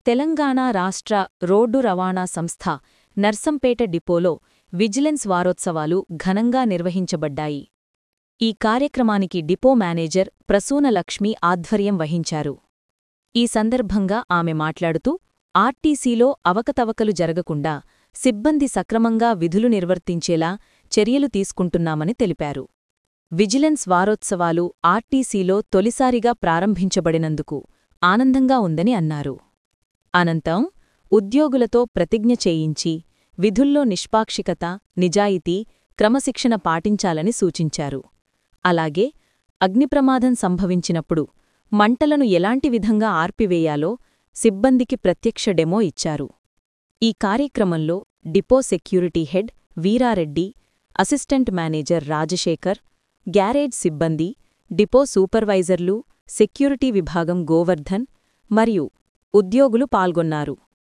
తెలంగాణ రాష్ట్ర రోడ్డు రవాణా సంస్థ నర్సంపేట డిపోలో విజిలెన్స్ వారోత్సవాలు ఘనంగా నిర్వహించబడ్డాయి ఈ కార్యక్రమానికి డిపో మేనేజర్ ప్రసూన లక్ష్మి ఆధ్వర్యం వహించారు ఈ సందర్భంగా ఆమె మాట్లాడుతూ ఆర్టీసీలో అవకతవకలు జరగకుండా సిబ్బంది సక్రమంగా విధులు నిర్వర్తించేలా చర్యలు తీసుకుంటున్నామని తెలిపారు విజిలెన్స్ వారోత్సవాలు ఆర్టీసీలో తొలిసారిగా ప్రారంభించబడినందుకు ఆనందంగా ఉందని అన్నారు అనంతం ఉద్యోగులతో ప్రతిజ్ఞ చేయించి విధుల్లో నిష్పాక్షికత నిజాయితీ క్రమశిక్షణ పాటించాలని సూచించారు అలాగే అగ్నిప్రమాదం సంభవించినప్పుడు మంటలను ఎలాంటి విధంగా ఆర్పివేయాలో సిబ్బందికి ప్రత్యక్ష డెమో ఇచ్చారు ఈ కార్యక్రమంలో depot security head Veerareddy assistant manager Rajasekhar garage సిబ్బంది డిపో సూపర్వైజర్లు సెక్యూరిటీ విభాగం గోవర్ధన్ మరియు ఉద్యోగులు పాల్గొన్నారు